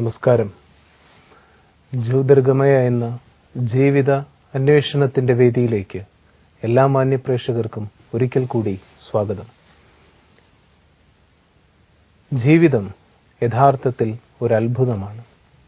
നമസ്കാരം ജ്യോതിർഗമയ എന്ന ജീവിത അന്വേഷണത്തിന്റെ വേദിയിലേക്ക് എല്ലാ മാന്യപ്രേക്ഷകർക്കും ഒരിക്കൽ കൂടി സ്വാഗതം ജീവിതം യഥാർത്ഥത്തിൽ ഒരു അത്ഭുതമാണ്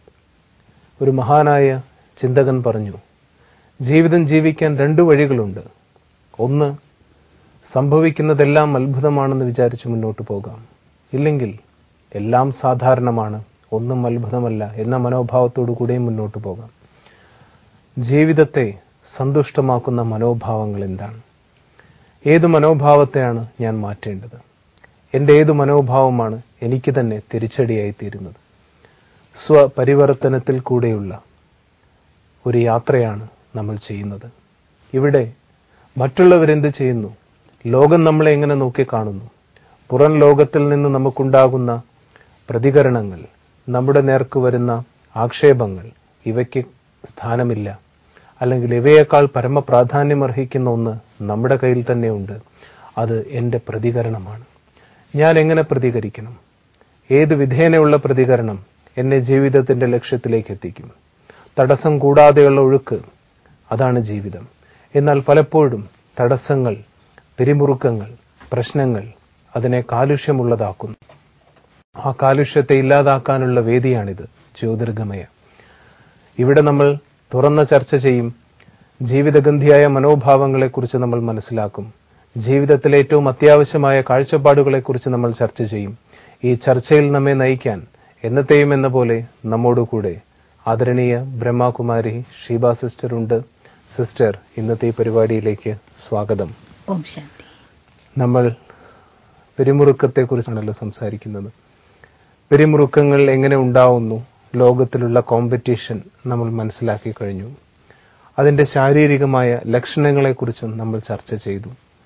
ഒരു മഹാനായ ചിന്തകൻ പറഞ്ഞു ജീവിതം ജീവിക്കാൻ രണ്ടു വഴികളുണ്ട് ഒന്ന് സംഭവിക്കുന്നതെല്ലാം അത്ഭുതമാണെന്ന് വിചാരിച്ച് മുന്നോട്ട് പോകാം ഇല്ലെങ്കിൽ എല്ലാം സാധാരണമാണ് ഒന്നും അത്ഭുതമല്ല എന്ന മനോഭാവത്തോടു കൂടെയും മുന്നോട്ട് പോകാം ജീവിതത്തെ സന്തുഷ്ടമാക്കുന്ന മനോഭാവങ്ങൾ എന്താണ് ഏത് മനോഭാവത്തെയാണ് ഞാൻ മാറ്റേണ്ടത് എൻ്റെ ഏത് മനോഭാവമാണ് എനിക്ക് തന്നെ തിരിച്ചടിയായി തീരുന്നത് സ്വപരിവർത്തനത്തിൽ കൂടെയുള്ള ഒരു യാത്രയാണ് നമ്മൾ ചെയ്യുന്നത് ഇവിടെ മറ്റുള്ളവരെന്ത് ചെയ്യുന്നു ലോകം നമ്മളെ എങ്ങനെ നോക്കിക്കാണുന്നു പുറം ലോകത്തിൽ നിന്ന് നമുക്കുണ്ടാകുന്ന പ്രതികരണങ്ങൾ നമ്മുടെ നേർക്ക് വരുന്ന ആക്ഷേപങ്ങൾ ഇവയ്ക്ക് സ്ഥാനമില്ല അല്ലെങ്കിൽ ഇവയേക്കാൾ പരമപ്രാധാന്യമർഹിക്കുന്ന ഒന്ന് നമ്മുടെ കയ്യിൽ തന്നെയുണ്ട് അത് എൻ്റെ പ്രതികരണമാണ് ഞാൻ എങ്ങനെ പ്രതികരിക്കണം ഏത് വിധേനയുള്ള പ്രതികരണം എന്നെ ജീവിതത്തിന്റെ ലക്ഷ്യത്തിലേക്ക് എത്തിക്കും തടസ്സം കൂടാതെയുള്ള ഒഴുക്ക് അതാണ് ജീവിതം എന്നാൽ പലപ്പോഴും തടസ്സങ്ങൾ പിരിമുറുക്കങ്ങൾ പ്രശ്നങ്ങൾ അതിനെ കാലുഷ്യമുള്ളതാക്കുന്നു ആ കാലുഷ്യത്തെ ഇല്ലാതാക്കാനുള്ള വേദിയാണിത് ജ്യോതിർഗമയ ഇവിടെ നമ്മൾ തുറന്ന ചർച്ച ചെയ്യും ജീവിതഗന്ധിയായ മനോഭാവങ്ങളെക്കുറിച്ച് നമ്മൾ മനസ്സിലാക്കും ജീവിതത്തിലെ ഏറ്റവും അത്യാവശ്യമായ കാഴ്ചപ്പാടുകളെക്കുറിച്ച് നമ്മൾ ചർച്ച ചെയ്യും ഈ ചർച്ചയിൽ നമ്മെ നയിക്കാൻ എന്നത്തെയും എന്ന പോലെ നമ്മോടുകൂടെ ആദരണീയ ബ്രഹ്മകുമാരി ഷീബ സിസ്റ്റർ ഉണ്ട് സിസ്റ്റർ ഇന്നത്തെ ഈ പരിപാടിയിലേക്ക് സ്വാഗതം ഓം ശാന്തി നമ്മൾ പിരിമുറുക്കത്തെക്കുറിച്ചാണല്ലോ സംസാരിക്കുന്നത് പിരിമുറുക്കങ്ങൾ എങ്ങനെ ഉണ്ടാവുന്നു ലോകത്തിലുള്ള കോമ്പറ്റീഷൻ നമ്മൾ മനസ്സിലാക്കി കഴിഞ്ഞു അതിന്റെ ശാരീരികമായ ലക്ഷണങ്ങളെക്കുറിച്ചും നമ്മൾ ചർച്ച ചെയ്തു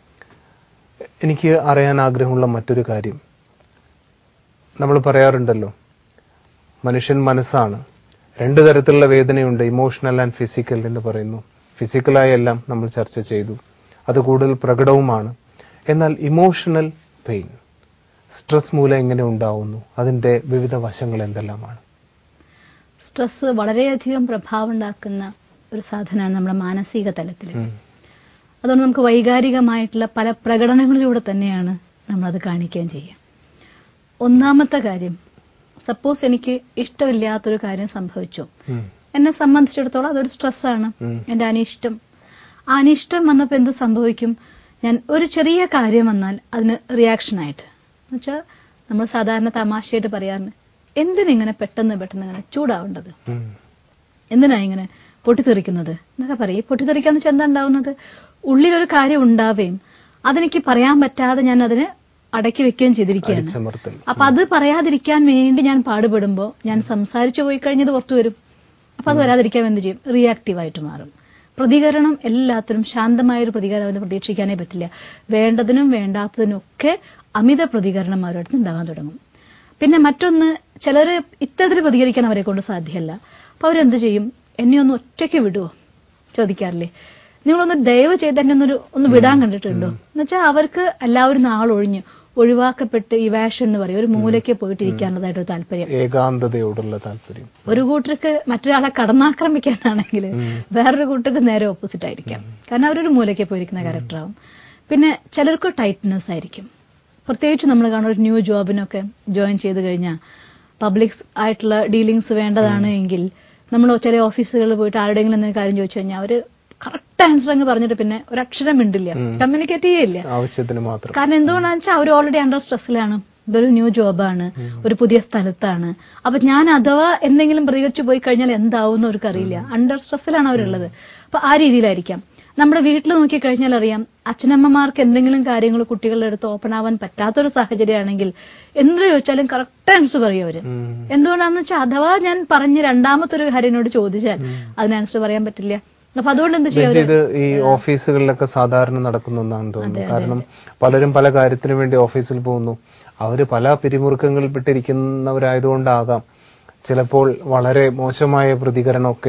എനിക്ക് അറിയാൻ ആഗ്രഹമുള്ള മറ്റൊരു കാര്യം നമ്മൾ പറയാറുണ്ടല്ലോ മനുഷ്യൻ മനസ്സാണ് രണ്ടു തരത്തിലുള്ള വേദനയുണ്ട് ഇമോഷണൽ ആൻഡ് ഫിസിക്കൽ എന്ന് പറയുന്നു ഫിസിക്കലായ എല്ലാം നമ്മൾ ചർച്ച ചെയ്തു അത് കൂടുതൽ പ്രകടവുമാണ് എന്നാൽ ഇമോഷണൽ പെയിൻ സ്ട്രെസ് മൂലം എങ്ങനെ ഉണ്ടാവുന്നു അതിന്റെ വിവിധ വശങ്ങൾ എന്തെല്ലാമാണ് സ്ട്രെസ് വളരെയധികം പ്രഭാവം ഉണ്ടാക്കുന്ന ഒരു സാധനമാണ് നമ്മുടെ മാനസിക തലത്തിൽ ഉം. അതുകൊണ്ട് നമുക്ക് വൈകാരികമായിട്ടുള്ള പല പ്രകടനങ്ങളിലൂടെ തന്നെയാണ് നമ്മളത് കാണിക്കുകയും ചെയ്യുക ഒന്നാമത്തെ കാര്യം സപ്പോസ് എനിക്ക് ഇഷ്ടമില്ലാത്തൊരു കാര്യം സംഭവിച്ചു ഉം. എന്നെ സംബന്ധിച്ചിടത്തോളം അതൊരു സ്ട്രെസ്സാണ് ഉം. എന്റെ അനിഷ്ടം ആ അനിഷ്ടം വന്നപ്പോൾ എന്ത് സംഭവിക്കും ഞാൻ ഒരു ചെറിയ കാര്യം വന്നാൽ അതിന് റിയാക്ഷൻ ആയിട്ട് എന്നുവെച്ചാൽ നമ്മൾ സാധാരണ തമാശയായിട്ട് പറയാറുണ്ട് എന്തിനിങ്ങനെ പെട്ടെന്ന് പെട്ടെന്ന് ഇങ്ങനെ ചൂടാവേണ്ടത് ഉം. എന്തിനാ ഇങ്ങനെ പൊട്ടിത്തെറിക്കുന്നത് എന്നൊക്കെ പറയും ഈ പൊട്ടിത്തെറിക്കാന്ന് വെച്ചാൽ എന്താ ഉണ്ടാവുന്നത് ഉള്ളിലൊരു കാര്യം ഉണ്ടാവുകയും അതെനിക്ക് പറയാൻ പറ്റാതെ ഞാൻ അതിനെ അടക്കി വെക്കുകയും ചെയ്തിരിക്കുകയാണ് അടിച്ചമർത്തൽ അപ്പൊ അത് പറയാതിരിക്കാൻ വേണ്ടി ഞാൻ പാടുപെടുമ്പോൾ ഞാൻ സംസാരിച്ചു പോയി കഴിഞ്ഞത് പുറത്തു വരും അപ്പൊ അത് വരാതിരിക്കാൻ എന്ത് ചെയ്യും റിയാക്റ്റീവായിട്ട് മാറും പ്രതികരണം എല്ലാത്തിനും ശാന്തമായ ഒരു പ്രതികരണം അവന് പ്രതീക്ഷിക്കാനേ പറ്റില്ല വേണ്ടതിനും വേണ്ടാത്തതിനും ഒക്കെ അമിത പ്രതികരണം അവരുടെ അടുത്ത് ഉണ്ടാകാൻ തുടങ്ങും പിന്നെ മറ്റൊന്ന് ചിലര് ഇത്തരത്തിൽ പ്രതികരിക്കാൻ അവരെ കൊണ്ട് സാധ്യമല്ല അപ്പൊ അവരെന്ത് ചെയ്യും എന്നെ ഒന്ന് ഒറ്റയ്ക്ക് വിടുവോ ചോദിക്കാറില്ലേ നിങ്ങളൊന്ന് ദയവ് ചെയ്ത് എന്നെ ഒന്നൊരു ഒന്ന് വിടാൻ കണ്ടിട്ടുണ്ടോ എന്നുവെച്ചാൽ അവർക്ക് എല്ലാവരും നാളൊഴിഞ്ഞ് ഒഴിവാക്കപ്പെട്ട് ഈ വാഷൻ എന്ന് പറയും ഒരു മൂലയ്ക്ക് പോയിട്ടിരിക്കാനുള്ളതായിട്ടൊരു താല്പര്യം ഏകാന്തതയോടുള്ള താല്പര്യം ഒരു കൂട്ടർക്ക് മറ്റൊരാളെ കടന്നാക്രമിക്കാനാണെങ്കിൽ വേറൊരു കൂട്ടർക്ക് നേരെ ഓപ്പോസിറ്റ് ആയിരിക്കാം കാരണം അവരൊരു മൂലയ്ക്ക് പോയിരിക്കുന്ന ക്യാരക്ടറാവും പിന്നെ ചിലർക്ക് ടൈറ്റ്നെസ് ആയിരിക്കും പ്രത്യേകിച്ച് നമ്മൾ കാണുന്ന ഒരു ന്യൂ ജോബിനൊക്കെ ജോയിൻ ചെയ്ത് കഴിഞ്ഞാൽ പബ്ലിക് ആയിട്ടുള്ള ഡീലിങ്സ് വേണ്ടതാണ് എങ്കിൽ നമ്മൾ ചില ഓഫീസുകളിൽ പോയിട്ട് ആരുടെയെങ്കിലും എന്തെങ്കിലും കാര്യം ചോദിച്ചു കഴിഞ്ഞാൽ അവര് കറക്റ്റ് ആൻസർ അങ്ങ് പറഞ്ഞിട്ട് പിന്നെ ഒരു അക്ഷരം മിണ്ടില്ല കമ്മ്യൂണിക്കേറ്റ് ചെയ്യില്ല ആവശ്യത്തിന് മാത്രം കാരണം എന്തുകൊണ്ടാണെന്ന് വെച്ചാൽ അവർ ഓൾറെഡി അണ്ടർ സ്ട്രെസ്സിലാണ് ഇതൊരു ന്യൂ ജോബാണ് ഒരു പുതിയ സ്ഥലത്താണ് അപ്പൊ ഞാൻ അഥവാ എന്തെങ്കിലും പ്രതികരിച്ചു പോയി കഴിഞ്ഞാൽ എന്താവും എന്ന് അവർക്ക് അറിയില്ല അണ്ടർ സ്ട്രെസ്സിലാണ് അവരുള്ളത് അപ്പൊ ആ രീതിയിലായിരിക്കാം നമ്മുടെ വീട്ടിൽ നോക്കിക്കഴിഞ്ഞാൽ അറിയാം അച്ഛനമ്മമാർക്ക് എന്തെങ്കിലും കാര്യങ്ങൾ കുട്ടികളുടെ അടുത്ത് ഓപ്പൺ ആവാൻ പറ്റാത്തൊരു സാഹചര്യമാണെങ്കിൽ എന്ത് ചോദിച്ചാലും കറക്റ്റ് ആൻസർ പറയും അവര് ഉം. എന്തുകൊണ്ടാണെന്ന് വെച്ചാൽ അഥവാ ഞാൻ പറഞ്ഞ രണ്ടാമത്തെ ഒരു കാര്യം എന്നോട് ചോദിച്ചാൽ അതിന് ആൻസർ പറയാൻ പറ്റില്ല അപ്പൊ അതുകൊണ്ട് എന്ത് ചെയ്യും ബെഞ്ച് ഇത് ഈ ഓഫീസുകളിലൊക്കെ സാധാരണ നടക്കുന്ന ഒന്നാണെന്ന് തോന്നുന്നു കാരണം പലരും പല കാര്യത്തിനു വേണ്ടി ഓഫീസിൽ പോകുന്നു അവര് പല പിരിമുറുക്കങ്ങളിൽ പെട്ടിരിക്കുന്നവരായതുകൊണ്ടാകാം ചിലപ്പോൾ വളരെ മോശമായ പ്രതികരണമൊക്കെ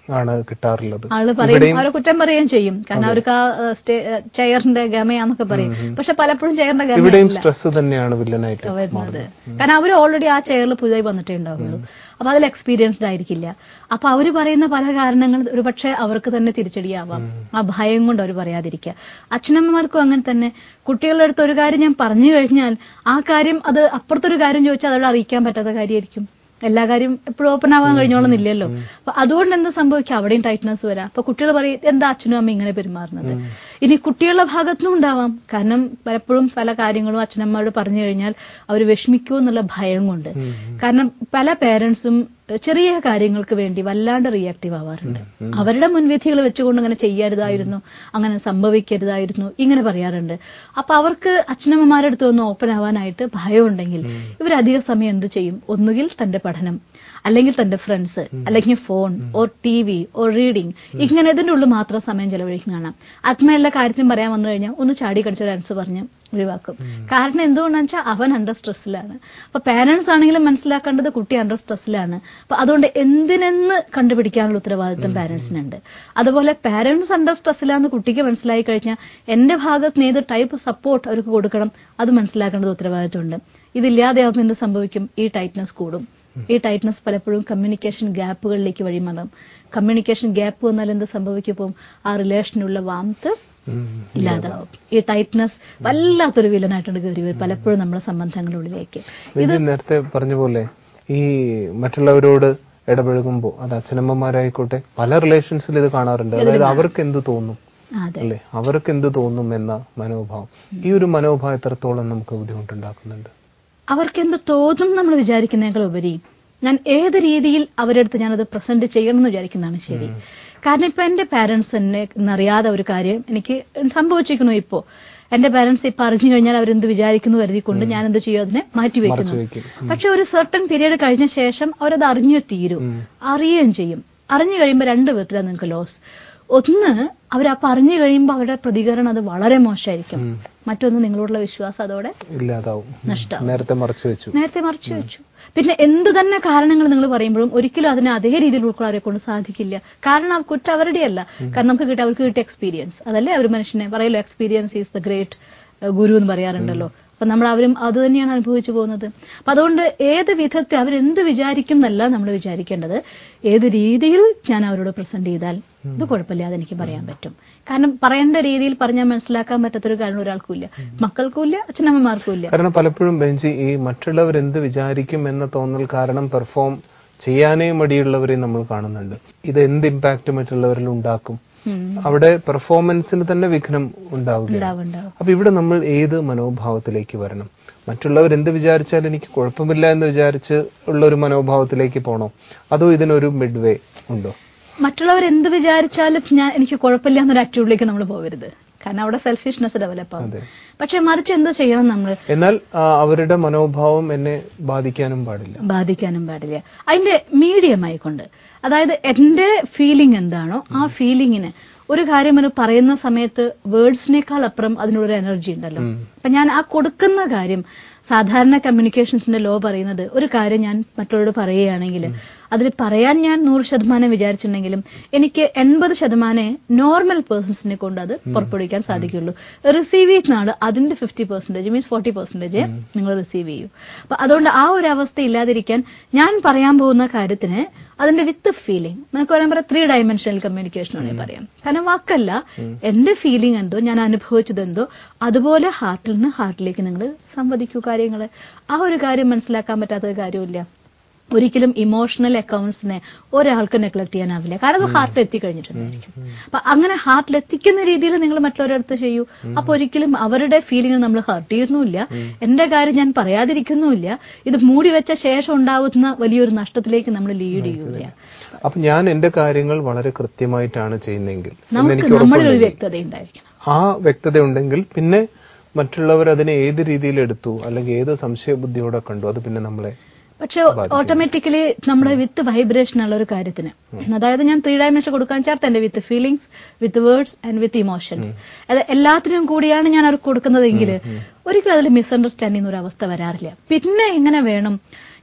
ആണ് കിട്ടാറുള്ളത് ആള് പറയും അവരെ കുറ്റം പറയുകയും ചെയ്യും കാരണം അവർക്ക് ആ ഏഹ്, സ്റ്റേ- ഏഹ്, ചെയറിന്റെ ഗമയാന്നൊക്കെ പറയും പക്ഷെ പലപ്പോഴും ചെയറിന്റെ ഗമ ഇവിടെയും സ്ട്രെസ് തന്നെയാണ് വില്ലനായിട്ട് വരുന്നത് കാരണം അവർ ഓൾറെഡി ആ ചെയറിൽ പുതുതായി വന്നിട്ടേ ഉണ്ടാവുള്ളൂ അപ്പൊ അതിൽ എക്സ്പീരിയൻസ്ഡ് ആയിരിക്കില്ല അപ്പൊ അവർ പറയുന്ന പല കാരണങ്ങൾ ഒരുപക്ഷെ അവർക്ക് തന്നെ തിരിച്ചടിയാവാം ആ ഭയം കൊണ്ട് അവർ പറയാതിരിക്കുക അച്ഛനമ്മമാർക്കും അങ്ങനെ തന്നെ കുട്ടികളുടെ അടുത്ത് ഒരു കാര്യം ഞാൻ പറഞ്ഞു കഴിഞ്ഞാൽ ആ കാര്യം അത് അപ്പുറത്തൊരു കാര്യം ചോദിച്ചാൽ അതോട് അറിയിക്കാൻ പറ്റാത്ത കാര്യമായിരിക്കും എല്ലാ കാര്യം എപ്പോഴും ഓപ്പൺ ആവാൻ കഴിഞ്ഞോളന്നില്ലല്ലോ അപ്പൊ അതുകൊണ്ട് എന്താ സംഭവിക്കുക അവിടെയും ടൈറ്റ്നസ് വരാം അപ്പൊ കുട്ടികൾ പറയും എന്താ അച്ഛനും അമ്മയും ഇങ്ങനെ പെരുമാറുന്നത് ഇനി കുട്ടികളുടെ ഭാഗത്തുനിന്നും ഉണ്ടാവാം കാരണം പലപ്പോഴും പല കാര്യങ്ങളും അച്ഛനമ്മയോട് പറഞ്ഞു കഴിഞ്ഞാൽ അവർ വിഷമിക്കുമോ എന്നുള്ള ഭയം കൊണ്ട് കാരണം പല പേരൻസും ചെറിയ കാര്യങ്ങൾക്ക് വേണ്ടി വല്ലാണ്ട് റിയാക്റ്റീവ് ആവാറുണ്ട് അവരുടെ മുൻവിധികൾ വെച്ചുകൊണ്ട് അങ്ങനെ ചെയ്യരുതായിരുന്നു അങ്ങനെ സംഭവിക്കരുതായിരുന്നു ഇങ്ങനെ പറയാറുണ്ട് അപ്പൊ അവർക്ക് അച്ഛനമ്മമാരുടെ അടുത്ത് ഒന്ന് ഓപ്പൺ ആവാനായിട്ട് ഭയമുണ്ടെങ്കിൽ ഇവർ അധിക സമയം എന്ത് ചെയ്യും ഒന്നുകിൽ തന്റെ പഠനം അല്ലെങ്കിൽ തന്റെ ഫ്രണ്ട്സ് അല്ലെങ്കിൽ phone or T V or reading ഇങ്ങനെ ഇതിന്റെ ഉള്ളിൽ മാത്രം സമയം ചെലവഴിക്കുന്ന കാണാം ആത്മ എല്ലാ കാര്യത്തിനും പറയാൻ വന്നു കഴിഞ്ഞാൽ ഒന്ന് ചാടി കടിച്ചൊരു ആൻസർ പറഞ്ഞ് ഒഴിവാക്കും കാരണം എന്തുകൊണ്ടാണെന്ന് വെച്ചാൽ അവൻ അണ്ടർ സ്ട്രെസ്സിലാണ് അപ്പൊ പാരന്റ്സ് ആണെങ്കിലും മനസ്സിലാക്കേണ്ടത് കുട്ടി അണ്ടർ സ്ട്രെസ്സിലാണ് അപ്പൊ അതുകൊണ്ട് എന്തിനെന്ന് കണ്ടുപിടിക്കാനുള്ള ഉത്തരവാദിത്വം പാരന്റ്സിനുണ്ട് അതുപോലെ പാരന്റ്സ് അണ്ടർ സ്ട്രെസ്സിലാന്ന് കുട്ടിക്ക് മനസ്സിലായി കഴിഞ്ഞാൽ എന്റെ ഭാഗത്ത് നിന്ന് ഏത് ടൈപ്പ് സപ്പോർട്ട് അവർക്ക് കൊടുക്കണം അത് മനസ്സിലാക്കേണ്ടത് ഉത്തരവാദിത്വമുണ്ട് ഇതില്ലാതെയാവുമ്പോൾ എന്ത് സംഭവിക്കും ഈ ടൈറ്റ്നസ് കൂടും ഈ ടൈറ്റ്നസ് പലപ്പോഴും കമ്മ്യൂണിക്കേഷൻ ഗ്യാപ്പുകളിലേക്ക് വഴിമാറും കമ്മ്യൂണിക്കേഷൻ ഗ്യാപ്പ് വന്നാൽ എന്ത് സംഭവിക്കും ആ റിലേഷനുള്ള വാംത്ത് ഇല്ലാതാവും ഈ ടൈറ്റ്നസ് വല്ലാത്തൊരു വില്ലനായിട്ടുണ്ട് കയറി വരും പലപ്പോഴും നമ്മുടെ സംബന്ധങ്ങളുള്ളിലേക്ക് ഇത് നേരത്തെ പറഞ്ഞ പോലെ ഈ മറ്റുള്ളവരോട് ഇടപഴകുമ്പോൾ അത് അച്ഛനമ്മമാരായിക്കോട്ടെ പല റിലേഷൻസിൽ ഇത് കാണാറുണ്ട് അതായത് അവർക്ക് എന്ത് തോന്നും അതെ അല്ലേ അവർക്ക് എന്ത് തോന്നും എന്ന മനോഭാവം ഈ ഒരു മനോഭാവം എത്രത്തോളം നമുക്ക് ബുദ്ധിമുട്ടുണ്ടാക്കുന്നുണ്ട് അവർക്ക് എന്ത് തോന്നും നമ്മൾ വിചാരിക്കുന്നതിനേക്കാൾ ഉപരി ഞാൻ ഏത് രീതിയിൽ അവരുടെ അടുത്ത് ഞാനത് പ്രസന്റ് ചെയ്യണം എന്ന് വിചാരിക്കുന്നതാണ് ശരി കാരണം ഇപ്പൊ എന്റെ പാരന്റ്സ് എന്നെ എന്നറിയാതെ ഒരു കാര്യം എനിക്ക് സംഭവിച്ചിരിക്കുന്നു ഇപ്പോ എന്റെ പാരന്റ്സ് ഇപ്പൊ അറിഞ്ഞു കഴിഞ്ഞാൽ അവരെന്ത് വിചാരിക്കുന്നു കരുതിക്കൊണ്ട് ഞാൻ എന്ത് ചെയ്യും അതിനെ മാറ്റിവെക്കുന്നു വെക്കും. പക്ഷെ ഒരു സർട്ടൺ പീരീഡ് കഴിഞ്ഞ ശേഷം അവരത് അറിഞ്ഞു തീരും അറിയുകയും ചെയ്യും അറിഞ്ഞു കഴിയുമ്പോൾ രണ്ട് വിധത്തിലാണ് നിങ്ങൾക്ക് ലോസ് ഒന്ന് അവരപ്പൊ അറിഞ്ഞു കഴിയുമ്പോൾ അവരുടെ പ്രതികരണം അത് വളരെ മോശമായിരിക്കും മറ്റൊന്ന് നിങ്ങളോടുള്ള വിശ്വാസം അതോടെ ഇല്ലാതാവും നഷ്ടമാവും. നേരത്തെ മറച്ചു വെച്ചു നേരത്തെ മറച്ചു വെച്ചു പിന്നെ എന്ത് തന്നെ കാരണങ്ങൾ നിങ്ങൾ പറയുമ്പോഴും ഒരിക്കലും അതിനെ അതേ രീതിയിൽ ഉൾക്കൊള്ളാൻ അവരെ കൊണ്ട് സാധിക്കില്ല കാരണം ആ കുറ്റം അവരുടെയല്ല കാരണം നമുക്ക് കിട്ടിയ അവർക്ക് കിട്ടിയ എക്സ്പീരിയൻസ് അതല്ലേ അവർ മനുഷ്യനെ പറയല്ലോ experience is the great guru എന്ന് പറയാറുണ്ടല്ലോ അപ്പൊ നമ്മൾ അവരും അത് തന്നെയാണ് അനുഭവിച്ചു പോകുന്നത് അപ്പൊ അതുകൊണ്ട് ഏത് വിധത്തിൽ അവരെന്ത് വിചാരിക്കും എന്നല്ല നമ്മൾ വിചാരിക്കേണ്ടത് ഏത് രീതിയിൽ ഞാൻ അവരോട് പ്രസന്റ് ചെയ്താൽ ഇത് കുഴപ്പമില്ലാതെ എനിക്ക് പറയാൻ പറ്റും കാരണം പറയേണ്ട രീതിയിൽ പറഞ്ഞാൽ മനസ്സിലാക്കാൻ പറ്റാത്തൊരു കാരണം ഒരാൾക്കും ഇല്ല മക്കൾക്കും ഇല്ല അച്ഛനമ്മമാർക്കും ഇല്ല കാരണം പലപ്പോഴും ബെഞ്ചി ഈ മറ്റുള്ളവർ എന്ത് വിചാരിക്കും എന്ന തോന്നൽ കാരണം പെർഫോം ചെയ്യാനേ മടിയുള്ളവരെ നമ്മൾ കാണുന്നുണ്ട് ഇത് എന്ത് ഇമ്പാക്ട് മറ്റുള്ളവരിൽ ഉണ്ടാക്കും ഉം. അവിടെ പെർഫോമൻസിന് തന്നെ വിഘ്നം ഉണ്ടാവുകയാണ് ഉണ്ടാവും ഉണ്ടാവും അപ്പൊ ഇവിടെ നമ്മൾ ഏത് മനോഭാവത്തിലേക്ക് വരണം മറ്റുള്ളവർ എന്ത് വിചാരിച്ചാൽ എനിക്ക് കുഴപ്പമില്ല എന്ന് വിചാരിച്ച് ഉള്ള ഒരു മനോഭാവത്തിലേക്ക് പോണോ അതോ ഇതിനൊരു മിഡ് വേ ഉണ്ടോ മറ്റുള്ളവർ എന്ത് വിചാരിച്ചാലും ഞാൻ എനിക്ക് കുഴപ്പമില്ല എന്നൊരു ആറ്റിറ്റ്യൂഡിലേക്ക് നമ്മൾ പോകരുത് കാരണം അവിടെ സെൽഫിഷ്നെസ് ഡെവലപ്പ് ആവും അതെ. പക്ഷെ മറിച്ച് എന്ത് ചെയ്യണം നമ്മൾ എന്നാൽ ആ, അവരുടെ മനോഭാവം എന്നെ ബാധിക്കാനും പാടില്ല ബാധിക്കാനും പാടില്ല അതിന്റെ മീഡിയം ആയിക്കൊണ്ട് അതായത് എന്റെ ഫീലിംഗ് എന്താണോ ആ ഫീലിങ്ങിന് ഒരു കാര്യം ഒരു പറയുന്ന സമയത്ത് വേർഡ്സിനേക്കാൾ അപ്പുറം അതിനൊരു എനർജി ഉണ്ടല്ലോ അപ്പൊ ഞാൻ ആ കൊടുക്കുന്ന കാര്യം സാധാരണ കമ്മ്യൂണിക്കേഷൻസിന്റെ ലോ പറയുന്നത് ഒരു കാര്യം ഞാൻ മറ്റുള്ളവരോട് പറയുകയാണെങ്കിൽ അതിൽ പറയാൻ ഞാൻ നൂറ് ശതമാനം വിചാരിച്ചിട്ടുണ്ടെങ്കിലും എനിക്ക് എൺപത് ശതമാനം നോർമൽ പേഴ്സൺസിനെ കൊണ്ട് അത് പുറപ്പെടുവിക്കാൻ സാധിക്കുള്ളൂ റിസീവ് ചെയ്യുന്ന ആള് അതിന്റെ fifty percentage means forty percentage നിങ്ങൾ റിസീവ് ചെയ്യൂ അപ്പൊ അതുകൊണ്ട് ആ ഒരു അവസ്ഥ ഇല്ലാതിരിക്കാൻ ഞാൻ പറയാൻ പോകുന്ന കാര്യത്തിന് അതിന്റെ വിത്ത് ഫീലിംഗ് നമുക്ക് പറയാൻ പറയാം ത്രീ ഡയമെൻഷണൽ കമ്മ്യൂണിക്കേഷൻ വേണമെങ്കിൽ പറയാം കാരണം വാക്കല്ല എന്റെ ഫീലിംഗ് എന്തോ ഞാൻ അനുഭവിച്ചത് എന്തോ അതുപോലെ ഹാർട്ടിൽ നിന്ന് ഹാർട്ടിലേക്ക് നിങ്ങൾ സംവദിക്കൂ കാര്യങ്ങൾ ആ ഒരു കാര്യം മനസ്സിലാക്കാൻ പറ്റാത്ത ഒരു കാര്യമില്ല ഒരിക്കലും ഇമോഷണൽ അക്കൗണ്ട്സിനെ ഒരാൾക്ക് നെഗ്ലക്ട് ചെയ്യാനാവില്ല കാരണം അത് ഹാർട്ടിൽ എത്തിക്കഴിഞ്ഞിട്ടുണ്ടായിരിക്കും അപ്പൊ അങ്ങനെ ഹാർട്ടിൽ എത്തിക്കുന്ന രീതിയിൽ നിങ്ങൾ മറ്റുള്ളവരുടെ അടുത്ത് ചെയ്യൂ അപ്പൊ ഒരിക്കലും അവരുടെ ഫീലിംഗ് നമ്മൾ ഹർട്ട് ചെയ്യുന്നുമില്ല എന്റെ കാര്യം ഞാൻ പറയാതിരിക്കുന്നുമില്ല ഇത് മൂടി വെച്ച ശേഷം ഉണ്ടാവുന്ന വലിയൊരു നഷ്ടത്തിലേക്ക് നമ്മൾ ലീഡ് ചെയ്യൂല അപ്പൊ ഞാൻ എന്റെ കാര്യങ്ങൾ വളരെ കൃത്യമായിട്ടാണ് ചെയ്യുന്നതെങ്കിൽ എന്ന് നമുക്ക് എനിക്ക് നമ്മളിൽ ഒരു ഉറപ്പുണ്ടെങ്കിൽ വ്യക്തത ഉണ്ടായിരിക്കണം ആ വ്യക്തത ഉണ്ടെങ്കിൽ പിന്നെ മറ്റുള്ളവർ അതിനെ ഏത് രീതിയിൽ എടുത്തു അല്ലെങ്കിൽ ഏത് സംശയബുദ്ധിയോടെ കണ്ടു അത് പിന്നെ നമ്മളെ പക്ഷെ ഓട്ടോമാറ്റിക്കലി നമ്മുടെ വിത്ത് വൈബ്രേഷൻ ഉള്ള ഒരു കാര്യത്തിന് അതായത് ഞാൻ ത്രീ ഡയമെൻഷൻ കൊടുക്കാൻ ചേർത്ത് എന്റെ with feelings with words and with emotions അത് എല്ലാത്തിനും കൂടിയാണ് ഞാൻ അവർക്ക് കൊടുക്കുന്നതെങ്കിൽ ഒരിക്കലും അതിൽ മിസ്അണ്ടർസ്റ്റാൻഡിംഗ് ഒരു അവസ്ഥ വരാറില്ല പിന്നെ എങ്ങനെ വേണം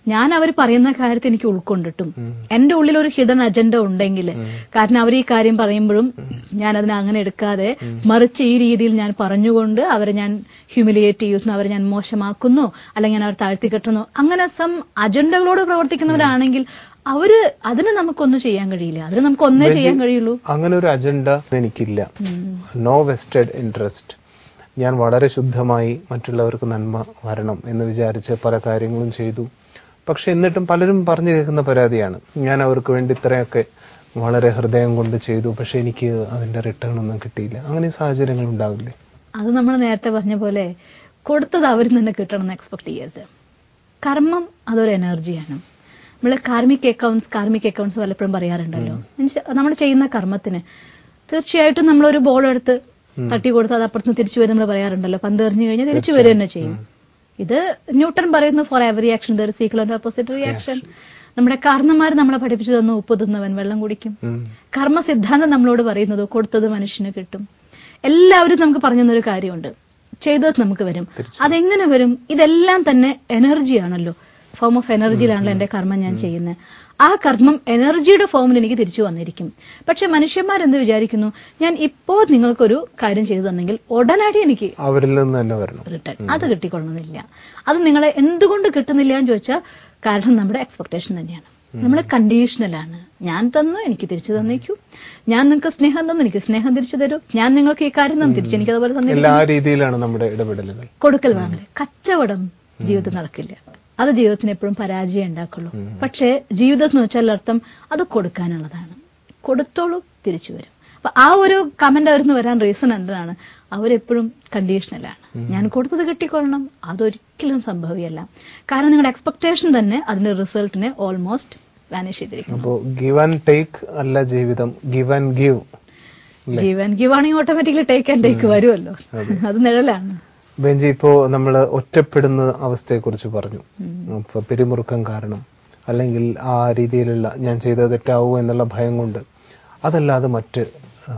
ഞാൻ അവർ പറയുന്ന കാര്യത്തെ എനിക്ക് ഉൾക്കൊണ്ടിട്ടും എന്റെ ഉള്ളിൽ ഒരു ഹിഡൻ അജണ്ട ഉണ്ടെങ്കിൽ കാരണം അവർ ഈ കാര്യം പറയുമ്പോഴും ഞാൻ അതിനെ അങ്ങനെ എടുക്കാതെ മറിച്ച് ഈ രീതിയിൽ ഞാൻ പറഞ്ഞുകൊണ്ട് അവരെ ഞാൻ ഹ്യൂമിലിയേറ്റ് ചെയ്യുന്നു അവരെ ഞാൻ മോശമാക്കുന്നു അല്ലെങ്കിൽ ഞാൻ അവർ താഴ്ത്തിക്കെട്ടുന്നു അങ്ങനെ സം അജണ്ടകളോട് പ്രവർത്തിക്കുന്നവരാണെങ്കിൽ അവര് അതിന് നമുക്കൊന്നും ചെയ്യാൻ കഴിയില്ല അതിന് നമുക്ക് ഒന്നേ ചെയ്യാൻ കഴിയുള്ളൂ അങ്ങനെ ഒരു അജണ്ട എനിക്കില്ല നോ വെസ്റ്റഡ് ഇൻട്രസ്റ്റ് ഞാൻ വളരെ ശുദ്ധമായി മറ്റുള്ളവർക്ക് നന്മ വരണം എന്ന് വിചാരിച്ച് പല കാര്യങ്ങളും ചെയ്തു പക്ഷെ എന്നിട്ടും പലരും പറഞ്ഞു കേൾക്കുന്ന പരാതിയാണ് ഞാൻ അവർക്ക് വേണ്ടി ഇത്രയൊക്കെ വളരെ ഹൃദയം കൊണ്ട് ചെയ്തു പക്ഷെ എനിക്ക് അതിന്റെ റിട്ടേൺ ഒന്നും കിട്ടിയില്ല അങ്ങനെ സാഹചര്യങ്ങൾ ഉണ്ടാവില്ലേ അത് നമ്മൾ നേരത്തെ പറഞ്ഞ പോലെ കൊടുത്തത് അവരിൽ നിന്ന് കിട്ടണം എന്ന് എക്സ്പെക്ട് ചെയ്യരുത് കർമ്മം അതൊരു എനർജിയാണ് നമ്മൾ കാർമിക് അക്കൗണ്ട്സ് കാർമിക് അക്കൗണ്ട്സ് പലപ്പോഴും പറയാറുണ്ടല്ലോ നമ്മൾ ചെയ്യുന്ന കർമ്മത്തിന് തീർച്ചയായിട്ടും നമ്മളൊരു ബോൾ എടുത്ത് തട്ടി കൊടുത്ത് അത് അപ്പുറത്ത് തിരിച്ചു വരും നമ്മൾ പറയാറുണ്ടല്ലോ പന്ത് എറിഞ്ഞു കഴിഞ്ഞാൽ തിരിച്ചു വരിക തന്നെ ചെയ്യും ഇത് ന്യൂട്ടൺ പറയുന്നു for every action there equal and opposite reaction നമ്മുടെ കാരണന്മാർ നമ്മളെ പഠിപ്പിച്ചു തന്നു ഉപ്പ് തിന്നവൻ വെള്ളം കുടിക്കും ഉം. കർമ്മ സിദ്ധാന്തം നമ്മളോട് പറയുന്നത് കൊടുത്തത് മനുഷ്യന് കിട്ടും എല്ലാവരും നമുക്ക് പറഞ്ഞു തന്നൊരു കാര്യമുണ്ട് ചെയ്തത് നമുക്ക് വരും അതെങ്ങനെ വരും ഇതെല്ലാം തന്നെ എനർജിയാണല്ലോ ഫോം ഓഫ് എനർജിയിലാണല്ലോ എന്റെ കർമ്മം ഞാൻ ചെയ്യുന്നത് ആ കർമ്മം എനർജിയുടെ ഫോമിൽ എനിക്ക് തിരിച്ചു വന്നിരിക്കും പക്ഷെ മനുഷ്യന്മാരെന്ത് വിചാരിക്കുന്നു ഞാൻ ഇപ്പോ നിങ്ങൾക്കൊരു കാര്യം ചെയ്തു തന്നെങ്കിൽ ഉടനടി എനിക്ക് അവരിൽ നിന്ന് തന്നെ വരണം റിട്ടേൺ അത് കിട്ടിക്കൊള്ളണമെന്നില്ല അത് നിങ്ങളെ എന്തുകൊണ്ട് കിട്ടുന്നില്ല എന്ന് ചോദിച്ചാൽ കാരണം നമ്മുടെ എക്സ്പെക്ടേഷൻ തന്നെയാണ് നമ്മൾ കണ്ടീഷണലാണ് ഞാൻ തന്നു എനിക്ക് തിരിച്ചു തന്നേക്കൂ ഞാൻ നിങ്ങൾക്ക് സ്നേഹം തന്നു എനിക്ക് സ്നേഹം തിരിച്ചു തരൂ ഞാൻ നിങ്ങൾക്ക് ഈ കാര്യം തന്നു തിരിച്ചു എനിക്ക് അതുപോലെ തന്നില്ല എല്ലാ രീതിയിലാണ് നമ്മുടെ ഇടപെടലുകൾ കൊടുക്കൽ വാങ്ങൽ കച്ചവടം ജീവിതത്തിൽ നടക്കില്ല അത് ജീവിതത്തിന് എപ്പോഴും പരാജയം ഉണ്ടാക്കുള്ളൂ പക്ഷേ ജീവിതം എന്ന് വെച്ചാൽ അർത്ഥം അത് കൊടുക്കാനുള്ളതാണ് കൊടുത്തോളൂ തിരിച്ചു വരും അപ്പൊ ആ ഒരു കമന്റ് അവരിന്ന് വരാൻ റീസൺ എന്താണ് അവരെപ്പോഴും കണ്ടീഷണലാണ് ഞാൻ കൊടുത്തത് കിട്ടിക്കൊള്ളണം അതൊരിക്കലും സംഭവിയല്ല കാരണം നിങ്ങളുടെ എക്സ്പെക്ടേഷൻ തന്നെ അതിന്റെ റിസൾട്ടിനെ ഓൾമോസ്റ്റ് വാനിഷ് ചെയ്തിരിക്കും അപ്പോ ഗിവ് ആൻഡ് ടേക്ക് അല്ല ജീവിതം give and give give and give ആണെങ്കിൽ ഓട്ടോമാറ്റിക്കലി ടേക്ക് ആൻഡ് ടേക്ക് വരുമല്ലോ അത് നിഴലാണ് ബെഞ്ചി ഇപ്പോ നമ്മൾ ഒറ്റപ്പെടുന്ന അവസ്ഥയെക്കുറിച്ച് പറഞ്ഞു ഇപ്പൊ പിരിമുറുക്കം കാരണം അല്ലെങ്കിൽ ആ രീതിയിലുള്ള ഞാൻ ചെയ്തത് തെറ്റാവൂ എന്നുള്ള ഭയം കൊണ്ട് അതല്ലാതെ മറ്റ് ആ,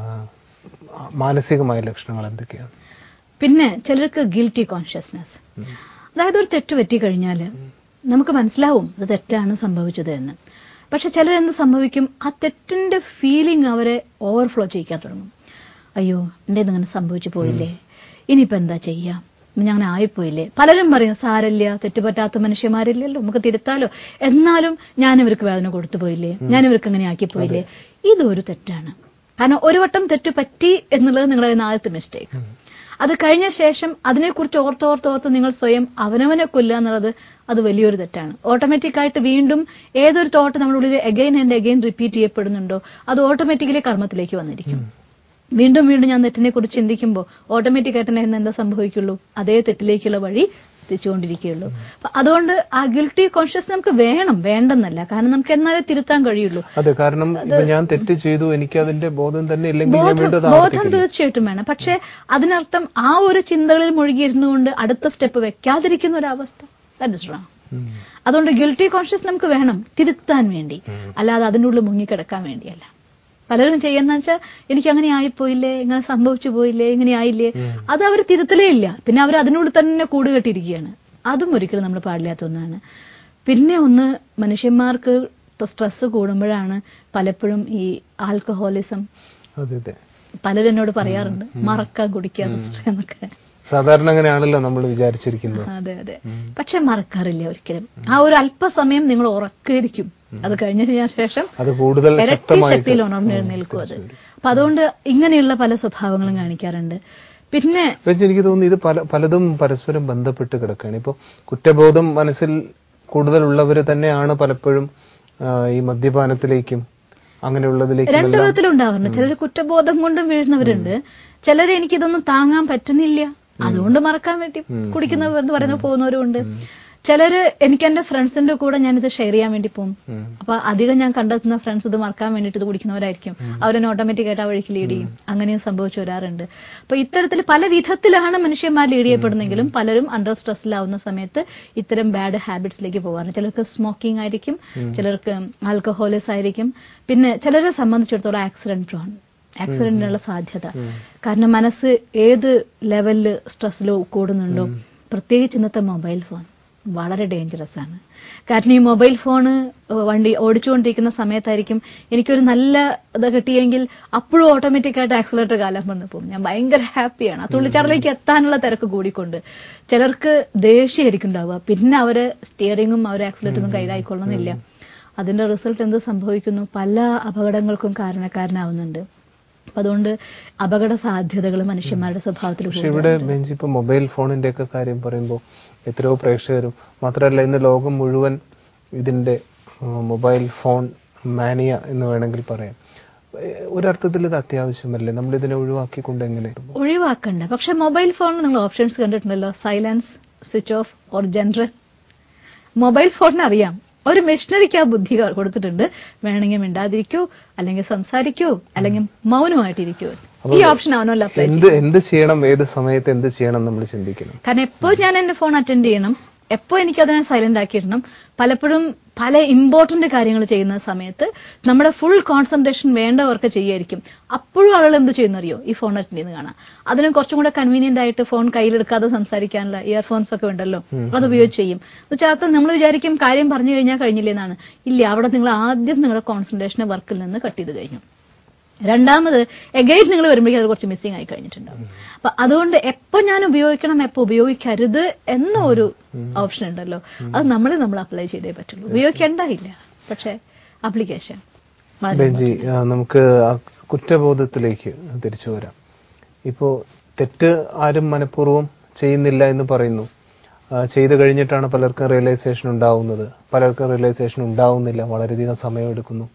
മാനസികമായ ലക്ഷണങ്ങൾ എന്തൊക്കെയാണ് പിന്നെ ചിലർക്ക് ഗിൽറ്റി കോൺഷ്യസ്നെസ് അതായത് ഒരു തെറ്റ് പറ്റി കഴിഞ്ഞാൽ നമുക്ക് മനസ്സിലാവും അത് തെറ്റാണ് സംഭവിച്ചത് എന്ന് പക്ഷെ ചിലരെന്ത് സംഭവിക്കും ആ തെറ്റിന്റെ ഫീലിംഗ് അവരെ ഓവർഫ്ലോ ചെയ്യിക്കാൻ തുടങ്ങും അയ്യോ എൻ്റെ അങ്ങനെ സംഭവിച്ചു പോയില്ലേ ഇനിയിപ്പോ എന്താ ചെയ്യാം ഞാൻ അങ്ങനെ ആയിപ്പോയില്ലേ പലരും പറയും സാരല്ല തെറ്റുപറ്റാത്ത മനുഷ്യന്മാരില്ലല്ലോ നമുക്ക് തിരുത്താലോ എന്നാലും ഞാൻ ഇവർക്ക് വേദന കൊടുത്തു പോയില്ലേ ഞാൻ ഇവർക്ക് അങ്ങനെ ആക്കി പോയില്ലേ ഇതൊരു തെറ്റാണ് കാരണം ഒരു വട്ടം തെറ്റ് പറ്റി എന്നുള്ളത് നിങ്ങളുടെ ആദ്യത്തെ മിസ്റ്റേക്ക് അത് കഴിഞ്ഞ ശേഷം അതിനെക്കുറിച്ച് ഓർത്തോർത്തോർത്ത് നിങ്ങൾ സ്വയം അവനവനെ കൊല്ലുക എന്നുള്ളത് അത് വലിയൊരു തെറ്റാണ് ഓട്ടോമാറ്റിക് ആയിട്ട് വീണ്ടും ഏതൊരു തോട്ട് നമ്മുടെ ഉള്ളിൽ എഗൈൻ ആൻഡ് എഗൈൻ റിപ്പീറ്റ് ചെയ്യപ്പെടുന്നുണ്ടോ അത് ഓട്ടോമാറ്റിക്കലി കർമ്മത്തിലേക്ക് വന്നിരിക്കും വീണ്ടും വീണ്ടും ഞാൻ തെറ്റിനെ കുറിച്ച് ചിന്തിക്കുമ്പോൾ ഓട്ടോമാറ്റിക് ആയിട്ട് തന്നെ എന്താ സംഭവിക്കുള്ളൂ അതേ തെറ്റിലേക്കുള്ള വഴി തിരിച്ചുകൊണ്ടിരിക്കുകയുള്ളൂ അപ്പൊ അതുകൊണ്ട് ആ ഗിൽറ്റി കോൺഷ്യസ് നമുക്ക് വേണം വേണ്ടെന്നല്ല കാരണം നമുക്ക് എന്നാലേ തിരുത്താൻ കഴിയുള്ളൂ അതെ കാരണം ഇപ്പൊ ഞാൻ തെറ്റ് ചെയ്തു എനിക്ക് അതിന്റെ ബോധം തന്നെ ഇല്ലെങ്കിൽ ഞാൻ ബോധം വീണ്ടും അത് ബോധം ആവർത്തിക്കില്ല. തീർച്ചയായിട്ടും വേണം പക്ഷെ അതിനർത്ഥം ആ ഒരു ചിന്തകളിൽ മുഴുകിയിരുന്നുകൊണ്ട് അടുത്ത സ്റ്റെപ്പ് വെക്കാതിരിക്കുന്ന ഒരു അവസ്ഥ ദാറ്റ് ഇസ് റോങ് ഉം. അതുകൊണ്ട് ഗിൽറ്റി കോൺഷ്യസ് നമുക്ക് വേണം തിരുത്താൻ വേണ്ടി അല്ലാതെ അതിൻ്റെ ഉള്ളിൽ മുങ്ങിക്കിടക്കാൻ വേണ്ടിയല്ല പലരും ചെയ്യുന്ന വെച്ചാൽ എനിക്ക് അങ്ങനെ ആയിപ്പോയില്ലേ ഇങ്ങനെ സംഭവിച്ചു പോയില്ലേ ഇങ്ങനെ ആയില്ലേ അത് അവർ തിരുത്തലേ ഇല്ല പിന്നെ അവർ അതിനുള്ളിൽ തന്നെ കൂടുകെട്ടിരിക്കുകയാണ് അതും ഒരിക്കലും നമ്മൾ പാടില്ലാത്ത ഒന്നാണ് പിന്നെ ഒന്ന് മനുഷ്യന്മാർക്ക് സ്ട്രെസ് കൂടുമ്പോഴാണ് പലപ്പോഴും ഈ ആൽക്കഹോളിസം അതെ അതെ പലരും എന്നോട് പറയാറുണ്ട് മറക്കാൻ കുടിക്കുക സിസ്റ്റർ എന്നൊക്കെ സാധാരണ അങ്ങനെയാണല്ലോ നമ്മൾ വിചാരിച്ചിരിക്കുന്നത് അതെ അതെ പക്ഷെ മറക്കാറില്ല ഒരിക്കലും ആ ഒരു അല്പസമയം നിങ്ങൾ ഉറക്കിയിരിക്കും അത് കഴിഞ്ഞതിന് ശേഷം അത് കൂടുതൽ ഇരട്ടി ശക്തമായിട്ട് ശക്തിയിൽ ഉണർന്നെഴുന്നേൽക്കും അത് അപ്പൊ അതുകൊണ്ട് ഇങ്ങനെയുള്ള പല സ്വഭാവങ്ങളും കാണിക്കാറുണ്ട് പിന്നെ വെച്ച് എനിക്ക് തോന്നുന്നു ഇത് പല പലതും പരസ്പരം ബന്ധപ്പെട്ട് കിടക്കുകയാണ് ഇപ്പോൾ കുറ്റബോധം മനസ്സിൽ കൂടുതലുള്ളവർ തന്നെയാണ് പലപ്പോഴും ആ, ഈ മദ്യപാനത്തിലേക്കും അങ്ങനെയുള്ളതിലേക്കും രണ്ടു വിധത്തിലുണ്ടാവാറുണ്ട് ചിലർ കുറ്റബോധം കൊണ്ടും വീഴുന്നവരുണ്ട് ചിലർ എനിക്കിതൊന്നും താങ്ങാൻ പറ്റുന്നില്ല അതുകൊണ്ട് മറക്കാൻ വേണ്ടി കുടിക്കുന്നവർ എന്ന് പറയുന്ന പോകുന്നവരുണ്ട് ചിലര് എനിക്ക് എന്റെ ഫ്രണ്ട്സിന്റെ കൂടെ ഞാനിത് ഷെയർ ചെയ്യാൻ വേണ്ടി പോകും ഉം. അപ്പൊ അധികം ഞാൻ കണ്ടെത്തുന്ന ഫ്രണ്ട്സ് ഇത് മറക്കാൻ വേണ്ടിയിട്ട് ഇത് കുടിക്കുന്നവരായിരിക്കും അവരെന്നെ ഓട്ടോമാറ്റിക് ആയിട്ട് ആ വഴിക്ക് ലീഡ് ചെയ്യും അങ്ങനെയും സംഭവിച്ചു വരാറുണ്ട് അപ്പൊ ഇത്തരത്തിൽ പല വിധത്തിലാണ് മനുഷ്യന്മാർ ലീഡ് ചെയ്യപ്പെടുന്നെങ്കിലും പലരും അണ്ടർ സ്ട്രെസ്സിലാവുന്ന സമയത്ത് ഇത്തരം ബാഡ് ഹാബിറ്റ്സിലേക്ക് പോകാറുണ്ട് ചിലർക്ക് സ്മോക്കിംഗ് ആയിരിക്കും ചിലർക്ക് ആൽക്കഹോളിസ് ആയിരിക്കും പിന്നെ ചിലരെ സംബന്ധിച്ചിടത്തോളം ആക്സിഡന്റ് പ്രോൺ ആക്സിഡന്റിനുള്ള സാധ്യത കാരണം മനസ്സ് ഏത് ലെവലില് സ്ട്രെസ്സിലോ കൂടുന്നുണ്ടോ പ്രത്യേകിച്ച് ഇന്നത്തെ മൊബൈൽ ഫോൺ വളരെ ഡേഞ്ചറസ് ആണ് കാരണം ഈ മൊബൈൽ ഫോണ് വണ്ടി ഓടിച്ചുകൊണ്ടിരിക്കുന്ന സമയത്തായിരിക്കും എനിക്കൊരു നല്ല ഇത് കിട്ടിയെങ്കിൽ അപ്പോഴും ഓട്ടോമാറ്റിക് ആയിട്ട് ആക്സിലേറ്റർ കാലം വന്നു പോകും ഞാൻ ഭയങ്കര ഹാപ്പിയാണ് ആ തുള്ളിച്ചാറിലേക്ക് എത്താനുള്ള തിരക്ക് കൂടിക്കൊണ്ട് ചിലർക്ക് ദേഷ്യമായിരിക്കും ഉണ്ടാവുക പിന്നെ അവര് സ്റ്റിയറിങ്ങും അവർ ആക്സിലേറ്ററും കയ്യിലായിക്കൊള്ളുന്നില്ല അതിന്റെ റിസൾട്ട് എന്ത് സംഭവിക്കുന്നു പല അപകടങ്ങൾക്കും കാരണക്കാരനാവുന്നുണ്ട് അപ്പൊ അതുകൊണ്ട് അപകട സാധ്യതകൾ മനുഷ്യന്മാരുടെ സ്വഭാവത്തിൽ പക്ഷെ ഇവിടെ ബെഞ്ചി ഇപ്പൊ മൊബൈൽ ഫോണിന്റെ ഒക്കെ കാര്യം പറയുമ്പോൾ എത്രയോ പ്രേക്ഷകരും മാത്രമല്ല ഇന്ന് ലോകം മുഴുവൻ ഇതിന്റെ ആ, മൊബൈൽ ഫോൺ മാനിയ എന്ന് വേണമെങ്കിൽ പറയാം ഏ, ഒരർത്ഥത്തിൽ ഇത് അത്യാവശ്യമല്ലേ നമ്മൾ ഇതിനെ ഒഴിവാക്കിക്കൊണ്ട് എങ്ങനെ ഒഴിവാക്കണ്ട പക്ഷെ മൊബൈൽ ഫോണിൽ നിങ്ങൾ ഓപ്ഷൻസ് കണ്ടിട്ടുണ്ടല്ലോ silence switch off or general mobile ഫോണിന് അറിയാം ഒരു മെഷീനറിക്ക് ആ ബുദ്ധി കൊടുത്തിട്ടുണ്ട് വേണമെങ്കിൽ മിണ്ടാതിരിക്കൂ അല്ലെങ്കിൽ സംസാരിക്കൂ അല്ലെങ്കിൽ മൗനമായിട്ടിരിക്കൂ ഈ ഓപ്ഷൻ അവനല്ല അപ്ലൈ എന്ത് എന്ത് ചെയ്യണം ഏത് സമയത്ത് എന്ത് ചെയ്യണം നമ്മൾ ചിന്തിക്കണം കാരണം എപ്പോ ഞാൻ എന്റെ ഫോൺ അറ്റൻഡ് ചെയ്യണം എപ്പോ എനിക്ക് അതിനെ സൈലന്റ് ആക്കിയിടണം പലപ്പോഴും പല ഇമ്പോർട്ടന്റ് കാര്യങ്ങൾ ചെയ്യുന്ന സമയത്ത് നമ്മുടെ ഫുൾ കോൺസെൻട്രേഷൻ വേണ്ടവർക്ക് ചെയ്യായിരിക്കും അപ്പോഴും ആളുകൾ എന്ത് ചെയ്യുന്നറിയോ ഈ ഫോൺ അറ്റൻഡ് ചെയ്യുന്ന കാണാം അതിനും കുറച്ചും കൂടെ കൺവീനിയന്റ് ആയിട്ട് ഫോൺ കയ്യിലെടുക്കാതെ സംസാരിക്കാനുള്ള ഇയർഫോൺസ് ഒക്കെ ഉണ്ടല്ലോ അത് ഉപയോഗിച്ച് ചെയ്യും എന്നുവെച്ചാൽ നമ്മൾ വിചാരിക്കും കാര്യം പറഞ്ഞു കഴിഞ്ഞാൽ കഴിഞ്ഞില്ലേ എന്നാണ് ഇല്ല അവിടെ നിങ്ങൾ ആദ്യം നിങ്ങളുടെ കോൺസെൻട്രേഷനെ വർക്കിൽ നിന്ന് കട്ട് ചെയ്ത് കഴിഞ്ഞു രണ്ടാമത് എഗൈൻ നിങ്ങൾ വരുമ്പോഴേക്കും അത് കുറച്ച് മിസ്സിംഗ് ആയി കഴിഞ്ഞിട്ടുണ്ടാവും അപ്പൊ അതുകൊണ്ട് എപ്പോ ഞാൻ ഉപയോഗിക്കണം എപ്പോ ഉപയോഗിക്കരുത് എന്ന ഒരു ഓപ്ഷൻ ഉണ്ടല്ലോ അത് നമ്മൾ നമ്മൾ അപ്ലൈ ചെയ്തേ പറ്റുള്ളൂ ഉപയോഗിക്കേണ്ടായില്ല പക്ഷെ ആപ്ലിക്കേഷൻ ബെഞ്ചി ആ, നമുക്ക് ആ കുറ്റബോധത്തിലേക്ക് തിരിച്ചു വരാം ഇപ്പോ തെറ്റ് ആരും മനഃപൂർവ്വം ചെയ്യുന്നില്ല എന്ന് പറയുന്നു ആ, ചെയ്തു കഴിഞ്ഞിട്ടാണ് പലർക്കും റിയലൈസേഷൻ ഉണ്ടാവുന്നത് പലർക്കും റിയലൈസേഷൻ ഉണ്ടാവുന്നില്ല വളരെയധികം സമയമെടുക്കുന്നു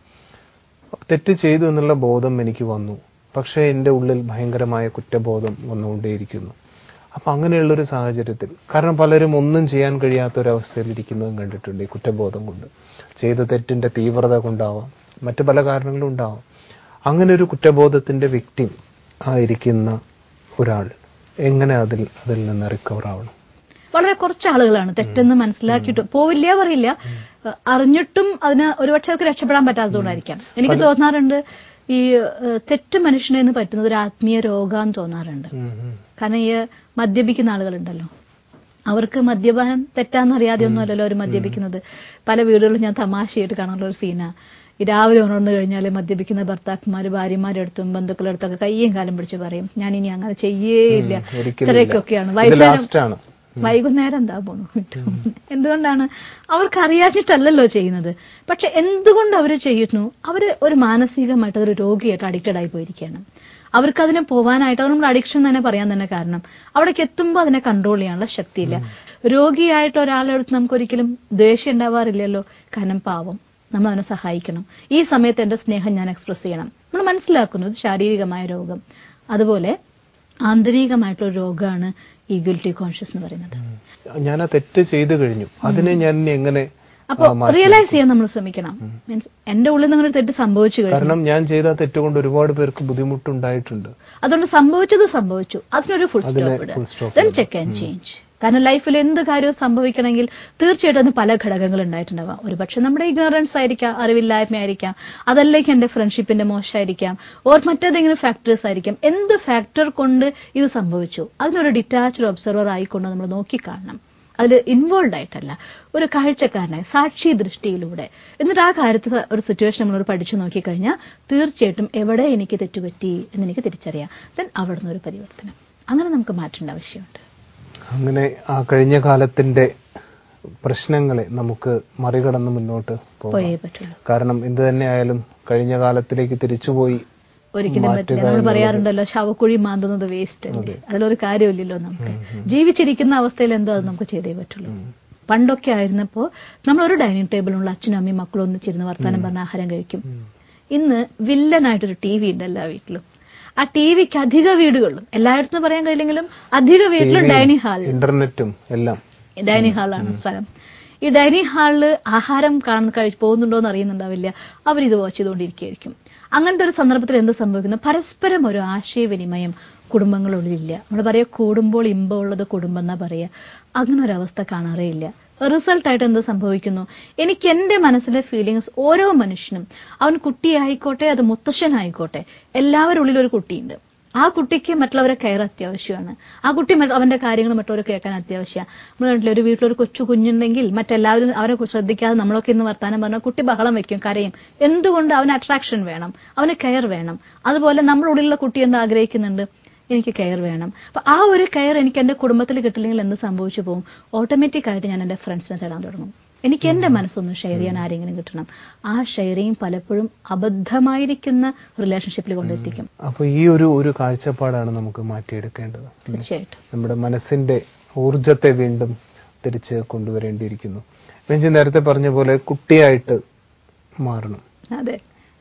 തെറ്റ് ചെയ്തു എന്നുള്ള ബോധം എനിക്ക് വന്നു പക്ഷേ എൻ്റെ ഉള്ളിൽ ഭയങ്കരമായ കുറ്റബോധം വന്നുകൊണ്ടേയിരിക്കുന്നു അപ്പൊ അങ്ങനെയുള്ളൊരു സാഹചര്യത്തിൽ കാരണം പലരും ഒന്നും ചെയ്യാൻ കഴിയാത്ത ഒരു അവസ്ഥയിൽ ഇരിക്കുന്നതും കണ്ടിട്ടുണ്ട് ഈ കുറ്റബോധം കൊണ്ട് ചെയ്ത തെറ്റിന്റെ തീവ്രത കൊണ്ടാവാം മറ്റു പല കാരണങ്ങളും ഉണ്ടാവാം അങ്ങനെ ഒരു കുറ്റബോധത്തിന്റെ വിക്ടിം ആയിരിക്കുന്ന ഒരാൾ എങ്ങനെ അതിൽ അതിൽ നിന്ന് റിക്കവർ ആവണം വളരെ കുറച്ച് ആളുകളാണ് തെറ്റെന്ന് മനസ്സിലാക്കിയിട്ട് പോവില്ല പറയില്ല അറിഞ്ഞിട്ടും അതിന് ഒരുപക്ഷെ അവർക്ക് രക്ഷപ്പെടാൻ പറ്റാത്തതുകൊണ്ടായിരിക്കാം എനിക്ക് തോന്നാറുണ്ട് ഈ ഏഹ്, തെറ്റ് മനുഷ്യനെ എന്ന് പറ്റുന്നത് ഒരു ആത്മീയ രോഗാന്ന് തോന്നാറുണ്ട് ഉം, ഉം. കാരണം ഈ മദ്യപിക്കുന്ന ആളുകളുണ്ടല്ലോ അവർക്ക് മദ്യപാനം തെറ്റാന്ന് അറിയാതെ ഒന്നുമല്ലല്ലോ അവർ മദ്യപിക്കുന്നത് പല വീടുകളിലും ഞാൻ തമാശയായിട്ട് കാണാനുള്ള ഒരു സീനാ ഈ രാവിലെ ഉണർന്നു കഴിഞ്ഞാൽ മദ്യപിക്കുന്ന ഭർത്താക്കന്മാര് ഭാര്യമാരുടെ അടുത്തും ബന്ധുക്കളുടെ അടുത്തൊക്കെ കയ്യും കാലം പിടിച്ച് പറയും ഞാൻ ഇനി അങ്ങനെ ചെയ്യേയില്ല ഒരിക്കലും ഇത്രയൊക്കെയാണ് ഇത് വൈകുന്നേരം ലാസ്റ്റ് ആണ് വൈകുന്നേരം എന്താ പോണു എന്തുകൊണ്ടാണ് അവർക്ക് അറിയാഞ്ഞിട്ടല്ലല്ലോ ചെയ്യുന്നത് പക്ഷെ എന്തുകൊണ്ട് അവർ ചെയ്യുന്നു അവര് ഒരു മാനസികമായിട്ട് അതൊരു രോഗിയായിട്ട് അഡിക്റ്റഡ് ആയി പോയിരിക്കുകയാണ് അവർക്ക് അതിനെ പോവാനായിട്ട് അത് നമ്മൾ അഡിക്ഷൻ തന്നെ പറയാൻ തന്നെ കാരണം അവിടേക്ക് എത്തുമ്പോൾ അതിനെ കൺട്രോൾ ചെയ്യാനുള്ള ശക്തിയില്ല രോഗിയായിട്ട് ഒരാളുടെ അടുത്ത് നമുക്ക് ഒരിക്കലും ദേഷ്യം ഉണ്ടാവാറില്ലല്ലോ കാരണം പാവം നമ്മൾ അവനെ സഹായിക്കണം ഈ സമയത്ത് എന്റെ സ്നേഹം ഞാൻ എക്സ്പ്രസ് ചെയ്യണം നമ്മൾ മനസ്സിലാക്കുന്നു ഇത് ശാരീരികമായ രോഗം അതുപോലെ ആന്തരികമായിട്ടുള്ള രോഗമാണ് ഈ ഗിൽറ്റി കോൺഷ്യസ് എന്ന് പറയുന്നത് ഞാൻ ആ തെറ്റ് ചെയ്തു കഴിഞ്ഞു അതിനെ ഞാൻ ഇനി എങ്ങനെ അപ്പൊ റിയലൈസ് ചെയ്യാൻ നമ്മൾ ശ്രമിക്കണം മീൻസ് എന്റെ ഉള്ളിൽ നിന്ന് ഒരു തെറ്റ് സംഭവിച്ചു കഴിഞ്ഞു കാരണം ഞാൻ ചെയ്ത തെറ്റുകൊണ്ട് ഒരുപാട് പേർക്ക് ബുദ്ധിമുട്ടുണ്ടായിട്ടുണ്ട് അതുകൊണ്ട് സംഭവിച്ചത് സംഭവിച്ചു അതിനൊരു ഫുൾ അതിനെ stop full stop then check and change കാരണം ലൈഫിൽ എന്ത് കാര്യവും സംഭവിക്കണമെങ്കിൽ തീർച്ചയായിട്ടും അതിന് പല ഘടകങ്ങൾ ഉണ്ടായിട്ടുണ്ടാവാം ഒരുപക്ഷെ നമ്മുടെ ഇഗ്നോറൻസ് ആയിരിക്കാം അറിവില്ലായ്മ ആയിരിക്കാം അതല്ലെങ്കിൽ എന്റെ ഫ്രണ്ട്ഷിപ്പിന്റെ മോശമായിരിക്കാം ഓർ മറ്റേതെങ്കിലും ഫാക്ടേഴ്സ് ആയിരിക്കാം എന്ത് ഫാക്ടർ കൊണ്ട് ഇത് സംഭവിച്ചു അതിനൊരു ഡിറ്റാച്ച്ഡ് ഒബ്സർവർ ആയിക്കൊണ്ട് നമ്മൾ നോക്കിക്കാണണം അതിൽ ഇൻവോൾവ് ആയിട്ടല്ല ഒരു കാഴ്ചക്കാരനായി സാക്ഷി ദൃഷ്ടിയിലൂടെ എന്നിട്ട് ആ കാര്യത്തിൽ ഒരു സിറ്റുവേഷൻ നമ്മളൊരു പഠിച്ചു നോക്കിക്കഴിഞ്ഞാൽ തീർച്ചയായിട്ടും എവിടെ എനിക്ക് തെറ്റുപറ്റി എന്ന് എനിക്ക് തിരിച്ചറിയാം ദെൻ അവിടുന്ന് ഒരു പരിവർത്തനം അങ്ങനെ നമുക്ക് മാറ്റേണ്ട ആവശ്യമുണ്ട് അങ്ങനെ ആ കഴിഞ്ഞ കാലത്തിന്റെ പ്രശ്നങ്ങളെ നമുക്ക് മറികടന്ന് മുന്നോട്ട് പോകാം പോയേ പറ്റുള്ളൂ കാരണം എന്ത് തന്നെ ആയാലും കഴിഞ്ഞ കാലത്തിലേക്ക് തിരിച്ചുപോയി ഒരിക്കലും മാറ്റുക പറ്റില്ല നമ്മൾ എന്നുള്ളത്. പറയാറുണ്ടല്ലോ ശവക്കുഴി മാന്തുന്നത് വേസ്റ്റ് അല്ലേ അതിലൊരു കാര്യമില്ലല്ലോ നമുക്ക് ജീവിച്ചിരിക്കുന്ന അവസ്ഥയിൽ എന്തോ അത് നമുക്ക് ചെയ്തേ പറ്റുള്ളൂ പണ്ടൊക്കെ ആയിരുന്നപ്പോ നമ്മൾ ഒരു ഡൈനിങ് ടേബിളിലുള്ള അച്ഛനും അമ്മയും മക്കളും ഒന്നിച്ചിരുന്ന് വർത്താനം പറഞ്ഞ ആഹാരം കഴിക്കും ഇന്ന് വില്ലനായിട്ടൊരു ടി വി ഉണ്ട് എല്ലാ വീട്ടിലും ആ ടി വിക്ക് അധിക വീടുകളിലും എല്ലായിടത്തും പറയാൻ കഴിയില്ലെങ്കിലും അധിക വീട്ടിലും ഡൈനിങ് ഹാൾ ഇന്റർനെറ്റും എല്ലാം ഡൈനിങ് ഹാളാണ് സ്ഥലം ഈ ഡൈനിങ് ഹാളിൽ ആഹാരം കാണാൻ കഴി പോകുന്നുണ്ടോ എന്ന് അറിയുന്നുണ്ടാവില്ല അവരിത് വാച്ച് ചെയ്തുകൊണ്ടിരിക്കുകയായിരിക്കും അങ്ങനത്തെ ഒരു സന്ദർഭത്തിൽ എന്ത് സംഭവിക്കുന്നു പരസ്പരം ഒരു ആശയവിനിമയം കുടുംബങ്ങളുള്ളിലില്ല നമ്മൾ പറയാ കൂടുമ്പോൾ ഇമ്പമുള്ളത് കുടുംബം എന്നാ പറയാ അങ്ങനെ ഒരു അവസ്ഥ കാണാറേ ഇല്ല റിസൾട്ടായിട്ട് എന്ത് സംഭവിക്കുന്നു എനിക്ക് എന്റെ മനസ്സിലെ ഫീലിങ്സ് ഓരോ മനുഷ്യനും അവൻ കുട്ടിയായിക്കോട്ടെ അത് മുത്തശ്ശനായിക്കോട്ടെ എല്ലാവരും ഉള്ളിൽ ഒരു കുട്ടിയുണ്ട് ആ കുട്ടിക്ക് മറ്റുള്ളവരെ കെയർ അത്യാവശ്യമാണ് ആ കുട്ടി മറ്റ് അവന്റെ കാര്യങ്ങൾ മറ്റുള്ളവർ കേൾക്കാൻ അത്യാവശ്യമാണ് നമ്മൾ കണ്ടില്ലേ ഒരു വീട്ടിലൊരു കൊച്ചു കുഞ്ഞുണ്ടെങ്കിൽ മറ്റെല്ലാവരും അവരെ കുറിച്ച് ശ്രദ്ധിക്കാതെ നമ്മളൊക്കെ ഇന്ന് വർത്താനം പറഞ്ഞാൽ കുട്ടി ബഹളം വെക്കും കരയും എന്തുകൊണ്ട് അവന് അട്രാക്ഷൻ വേണം അവന് കെയർ വേണം അതുപോലെ നമ്മുടെ ഉള്ളിലുള്ള കുട്ടി എന്ത് ആഗ്രഹിക്കുന്നുണ്ട് എനിക്ക് കെയർ വേണം അപ്പൊ ആ ഒരു കെയർ എനിക്ക് എന്റെ കുടുംബത്തിൽ കിട്ടില്ലെങ്കിൽ എന്ത് സംഭവിച്ചു പോകും ഓട്ടോമാറ്റിക് ആയിട്ട് ഞാൻ എന്റെ ഫ്രണ്ട്സിനെ തേടാൻ തുടങ്ങും എനിക്ക് എന്റെ മനസ്സൊന്ന് ഷെയർ ചെയ്യാൻ ആരെങ്കിലും കിട്ടണം ആ ഷെയറിങ് പലപ്പോഴും അബദ്ധമായിരിക്കുന്ന റിലേഷൻഷിപ്പിൽ കൊണ്ടെത്തിക്കും അപ്പൊ ഈ ഒരു ഒരു കാഴ്ചപ്പാടാണ് നമുക്ക് മാറ്റിയെടുക്കേണ്ടത് തീർച്ചയായിട്ടും നമ്മുടെ മനസ്സിന്റെ ഊർജത്തെ വീണ്ടും തിരിച്ച് കൊണ്ടുവരേണ്ടിയിരിക്കുന്നു ബെഞ്ചി നേരത്തെ പറഞ്ഞ പോലെ കുട്ടിയായിട്ട് മാറണം അതെ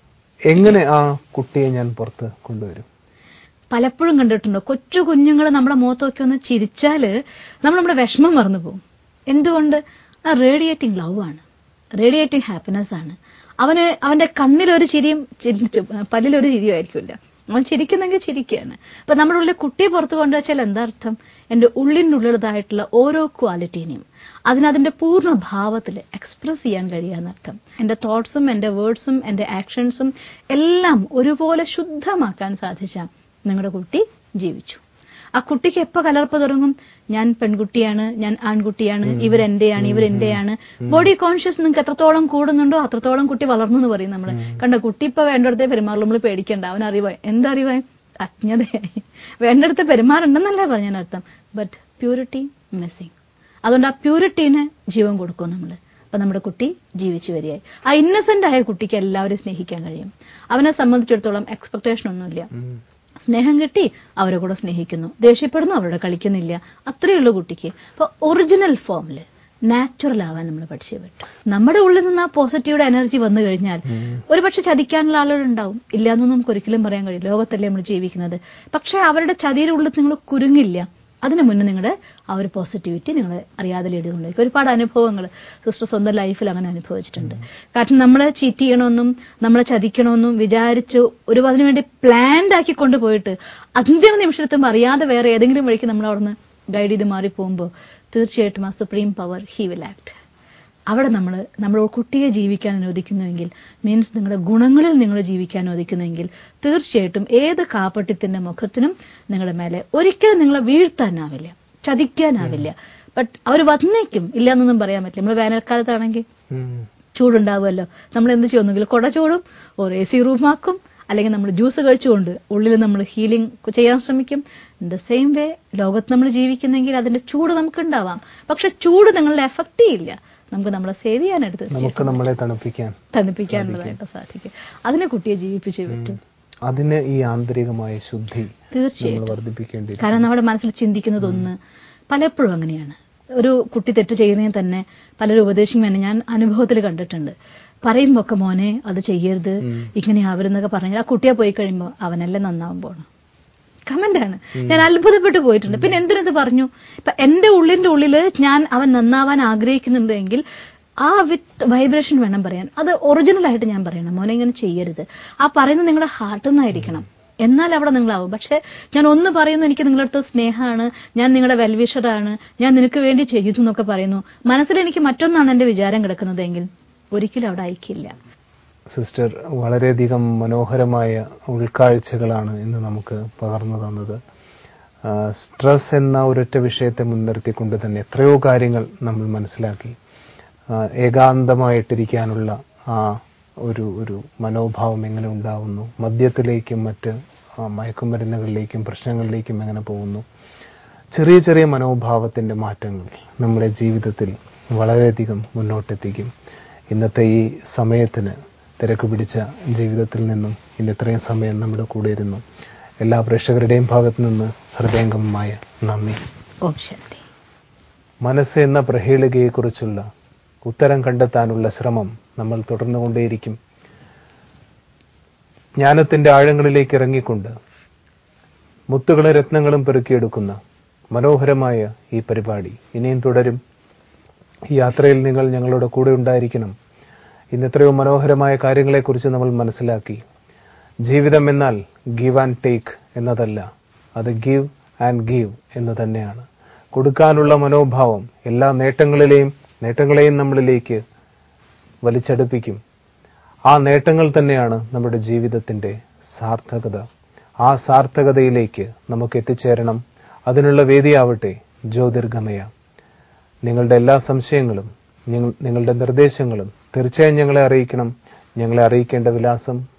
എങ്ങനെ ആ കുട്ടിയെ ഞാൻ പുറത്ത് കൊണ്ടുവരും പലപ്പോഴും കണ്ടിട്ടുണ്ടോ കൊച്ചു കുഞ്ഞുങ്ങൾ നമ്മുടെ മുഖത്തൊക്കെ ഒന്ന് ചിരിച്ചാല് നമ്മൾ നമ്മുടെ വിഷമം മറന്നു പോകും എന്തുകൊണ്ട് ആ റേഡിയേറ്റിംഗ് ലവ് ആണ് റേഡിയേറ്റിംഗ് ഹാപ്പിനെസ് ആണ് അവന് അവന്റെ കണ്ണിലൊരു ചിരിയും ചിരി- പല്ലിലൊരു ചിരിയും ആയിരിക്കില്ല അവൻ ചിരിക്കുന്നെങ്കിൽ ചിരിക്കുകയാണ് അപ്പൊ നമ്മുടെ ഉള്ളിൽ കുട്ടിയെ പുറത്തു കൊണ്ടുവച്ചാൽ എന്താ അർത്ഥം എന്റെ ഉള്ളിനുള്ളിലതായിട്ടുള്ള ഓരോ ക്വാളിറ്റീനെയും അതിനതിന്റെ പൂർണ്ണ ഭാവത്തിൽ എക്സ്പ്രസ് ചെയ്യാൻ കഴിയാന്നർത്ഥം എന്റെ തോട്ട്സും എന്റെ വേർഡ്സും എന്റെ ആക്ഷൻസും എല്ലാം ഒരുപോലെ ശുദ്ധമാക്കാൻ സാധിച്ച നിങ്ങളുടെ കുട്ടി ജീവിച്ചു ആ കുട്ടിക്ക് എപ്പോ കലർപ്പ് തുടങ്ങും ഞാൻ പെൺകുട്ടിയാണ് ഞാൻ ആൺകുട്ടിയാണ് ഇവരെന്റെയാണ് ഇവരെന്റെയാണ് ബോഡി കോൺഷ്യസ് നിങ്ങൾക്ക് എത്രത്തോളം കൂടുന്നുണ്ടോ അത്രത്തോളം കുട്ടി വളർന്നു എന്ന് പറയും നമ്മള് കണ്ട കുട്ടി ഇപ്പൊ വേണ്ടടുത്തേ പെരുമാറുള്ളൂ നമ്മൾ പേടിക്കണ്ട അവൻ അറിവായി എന്തറിവായി അജ്ഞതയായി വേണ്ടടുത്ത് പെരുമാറുണ്ടെന്നല്ല പറഞ്ഞ അർത്ഥം ബട്ട് പ്യൂരിറ്റി മിസ്സിങ് അതുകൊണ്ട് ആ പ്യൂരിറ്റീന് ജീവൻ കൊടുക്കും നമ്മൾ അപ്പൊ നമ്മുടെ കുട്ടി ജീവിച്ചു വരികയായി ആ ഇന്നസെന്റ് ആയ കുട്ടിക്ക് എല്ലാവരും സ്നേഹിക്കാൻ കഴിയും അവനെ സംബന്ധിച്ചിടത്തോളം എക്സ്പെക്ടേഷൻ ഒന്നുമില്ല സ്നേഹം കിട്ടി അവരെ കൂടെ സ്നേഹിക്കുന്നു ദേഷ്യപ്പെടുന്നു അവരോട് കളിക്കുന്നില്ല അത്രയേ ഉള്ളൂ കുട്ടിക്ക് അപ്പൊ ഒറിജിനൽ ഫോമില് നാച്ചുറൽ ആവാൻ നമ്മൾ പഠിച്ചേ പറ്റും നമ്മുടെ ഉള്ളിൽ നിന്ന് ആ പോസിറ്റീവ് എനർജി വന്നു കഴിഞ്ഞാൽ ഒരുപക്ഷെ ചതിക്കാനുള്ള ആളുകളുണ്ടാവും ഇല്ല എന്നൊന്നും നമുക്ക് ഒരിക്കലും പറയാൻ കഴിയില്ല ലോകത്തല്ലേ നമ്മൾ ജീവിക്കുന്നത് പക്ഷെ അവരുടെ ചതിയുടെ ഉള്ളിൽ നിങ്ങൾ കുരുങ്ങില്ല അതിനു മുന്നേ നിങ്ങളുടെ ആ ഒരു പോസിറ്റിവിറ്റി നിങ്ങൾ അറിയാതെ ലീഡ് കൊണ്ടുപോയി ഒരുപാട് അനുഭവങ്ങൾ സിസ്റ്റർ സ്വന്തം ലൈഫിൽ അങ്ങനെ അനുഭവിച്ചിട്ടുണ്ട് കാരണം നമ്മളെ ചീറ്റ് ചെയ്യണമെന്നും നമ്മളെ ചതിക്കണമെന്നും വിചാരിച്ച് ഒരു അതിനു വേണ്ടി പ്ലാൻഡ് ആക്കി കൊണ്ടുപോയിട്ട് അന്തിമ നിമിഷത്തുമ്പോൾ അറിയാതെ വേറെ ഏതെങ്കിലും വഴിക്ക് നമ്മൾ അവിടുന്ന് ഗൈഡ് ചെയ്ത് മാറിപ്പോകുമ്പോൾ തീർച്ചയായിട്ടും ആ supreme power he will act അവിടെ നമ്മൾ നമ്മുടെ കുട്ടിയെ ജീവിക്കാൻ അനുവദിക്കുന്നുവെങ്കിൽ മീൻസ് നിങ്ങളുടെ ഗുണങ്ങളിൽ നിങ്ങൾ ജീവിക്കാൻ അനുവദിക്കുന്നുവെങ്കിൽ തീർച്ചയായിട്ടും ഏത് കാപ്പട്യത്തിന്റെ മുഖത്തിനും നിങ്ങളുടെ മേലെ ഒരിക്കലും നിങ്ങളെ വീഴ്ത്താനാവില്ല ചതിക്കാനാവില്ല ബട്ട് അവർ വന്നേക്കും ഇല്ല എന്നൊന്നും പറയാൻ പറ്റില്ല നമ്മൾ വേനൽക്കാലത്താണെങ്കിൽ ചൂടുണ്ടാവുമല്ലോ നമ്മൾ എന്ത് ചെയ്യുമെന്നെങ്കിൽ കുട ചൂടും ഒരു എ സി റൂമാക്കും അല്ലെങ്കിൽ നമ്മൾ ജ്യൂസ് കഴിച്ചുകൊണ്ട് ഉള്ളിൽ നമ്മൾ ഹീലിംഗ് ചെയ്യാൻ ശ്രമിക്കും ദ സെയിം വേ ലോകത്ത് നമ്മൾ ജീവിക്കുന്നെങ്കിൽ അതിന്റെ ചൂട് നമുക്ക് ഉണ്ടാവാം പക്ഷെ ചൂട് നിങ്ങളെ എഫക്ട് ചെയ്യില്ല നമുക്ക് നമ്മളെ സേവ് ചെയ്യാനെടുത്ത് നമുക്ക് നമ്മളെ തണുപ്പിക്കാൻ തണുപ്പിക്കാനുള്ളതായിട്ട് സാധിക്കും അതിനെ കുട്ടിയെ ജീവിപ്പിച്ചേ പറ്റും അതിന് ഈ ആന്തരികമായ ശുദ്ധി നമ്മൾ തീർച്ചയായിട്ടും വർദ്ധിപ്പിക്കേണ്ടി കാരണം നമ്മുടെ മനസ്സിൽ ചിന്തിക്കുന്നത് ഒന്ന് പലപ്പോഴും അങ്ങനെയാണ് ഒരു കുട്ടി തെറ്റ് ചെയ്യുന്നതിന് തന്നെ പലരും ഉപദേശിക്കും തന്നെ ഞാൻ അനുഭവത്തിൽ കണ്ടിട്ടുണ്ട് പറയുമ്പോ ഒക്കെ മോനെ അത് ചെയ്യരുത് ഇങ്ങനെ ആവരുന്നൊക്കെ പറഞ്ഞാൽ ആ കുട്ടിയെ പോയി കഴിയുമ്പോൾ അവനല്ലേ നന്നാവാൻ പോണം കമന്റ് ആണ് ഞാൻ അത്ഭുതപ്പെട്ടു പോയിട്ടുണ്ട് പിന്നെ എന്തിനത് പറഞ്ഞു ഇപ്പൊ എന്റെ ഉള്ളിന്റെ ഉള്ളില് ഞാൻ അവൻ നന്നാവാൻ ആഗ്രഹിക്കുന്നുണ്ടെങ്കിൽ ആ വിത്ത് വൈബ്രേഷൻ വേണം പറയാൻ അത് ഒറിജിനൽ ആയിട്ട് ഞാൻ പറയണം മോനെ ഇങ്ങനെ ചെയ്യരുത് ആ പറയുന്നത് നിങ്ങളുടെ ഹാർട്ടിൽ നിന്നായിരിക്കണം എന്നാൽ അവിടെ നിങ്ങളാവും പക്ഷെ ഞാൻ ഒന്ന് പറയുന്നു എനിക്ക് നിങ്ങളുടെ അടുത്ത് സ്നേഹമാണ് ഞാൻ നിങ്ങളുടെ വെൽവിഷറാണ് ഞാൻ നിനക്ക് വേണ്ടി ചെയ്യുന്നു എന്നൊക്കെ പറയുന്നു മനസ്സിൽ എനിക്ക് മറ്റൊന്നാണ് എന്റെ വിചാരം കിടക്കുന്നതെങ്കിൽ ഒരിക്കലും അവിടെ അയക്കില്ല സിസ്റ്റർ വളരെയധികം മനോഹരമായ ഉൾക്കാഴ്ചകളാണ് ഇന്ന് നമുക്ക് പകർന്നു തന്നത് ആ, സ്ട്രെസ് എന്ന ഒരൊറ്റ വിഷയത്തെ മുൻനിർത്തിക്കൊണ്ട് തന്നെ എത്രയോ കാര്യങ്ങൾ നമ്മൾ മനസ്സിലാക്കി ആ, ഏകാന്തമായിട്ടിരിക്കാനുള്ള ആ ഒരു ഒരു മനോഭാവം എങ്ങനെ ഉണ്ടാവുന്നു മദ്യത്തിലേക്കും മറ്റ് ആ, മയക്കുമരുന്നുകളിലേക്കും പ്രശ്നങ്ങളിലേക്കും എങ്ങനെ പോകുന്നു ചെറിയ ചെറിയ മനോഭാവത്തിന്റെ മാറ്റങ്ങൾ നമ്മുടെ ജീവിതത്തിൽ വളരെയധികം മുന്നോട്ടെത്തിക്കും ഇന്നത്തെ ഈ സമയത്തിന് തിരക്ക് പിടിച്ച ജീവിതത്തിൽ നിന്നും ഇന്ന് ഇത്രയും സമയം നമ്മുടെ കൂടെ ഇരുന്നു എല്ലാ പ്രേക്ഷകരുടെയും ഭാഗത്തു നിന്ന് ഹൃദയംഗമമായ നന്ദി ഓം ശക്തി മനസ്സ് എന്ന പ്രഹേളികയെക്കുറിച്ചുള്ള ഉത്തരം കണ്ടെത്താനുള്ള ശ്രമം നമ്മൾ തുടർന്നുകൊണ്ടേയിരിക്കും ജ്ഞാനത്തിന്റെ ആഴങ്ങളിലേക്ക് ഇറങ്ങിക്കൊണ്ട് മുത്തുകളും രത്നങ്ങളും പെറുക്കിയെടുക്കുന്ന മനോഹരമായ ഈ പരിപാടി ഇനിയും തുടരും ഈ യാത്രയിൽ നിങ്ങൾ ഞങ്ങളുടെ കൂടെ ഉണ്ടായിരിക്കണം ഇന്ന് എത്രയോ മനോഹരമായ കാര്യങ്ങളെക്കുറിച്ച് നമ്മൾ മനസ്സിലാക്കി ജീവിതം എന്നാൽ ഗീവ് ആൻഡ് ടേക്ക് എന്നതല്ല അത് ഗീവ് ആൻഡ് ഗീവ് എന്ന് തന്നെയാണ് കൊടുക്കാനുള്ള മനോഭാവം എല്ലാ നേട്ടങ്ങളിലെയും നേട്ടങ്ങളെയും നമ്മളിലേക്ക് വലിച്ചടുപ്പിക്കും ആ നേട്ടങ്ങൾ തന്നെയാണ് നമ്മുടെ ജീവിതത്തിന്റെ സാർത്ഥകത ആ സാർത്ഥകതയിലേക്ക് നമുക്ക് എത്തിച്ചേരണം അതിനുള്ള വേദിയാവട്ടെ ജ്യോതിർഗമയ നിങ്ങളുടെ എല്ലാ സംശയങ്ങളും നിങ്ങൾ- നിങ്ങളുടെ നിർദ്ദേശങ്ങളും തീർച്ചയായും ഞങ്ങളെ അറിയിക്കണം ഞങ്ങളെ അറിയിക്കേണ്ട വിലാസം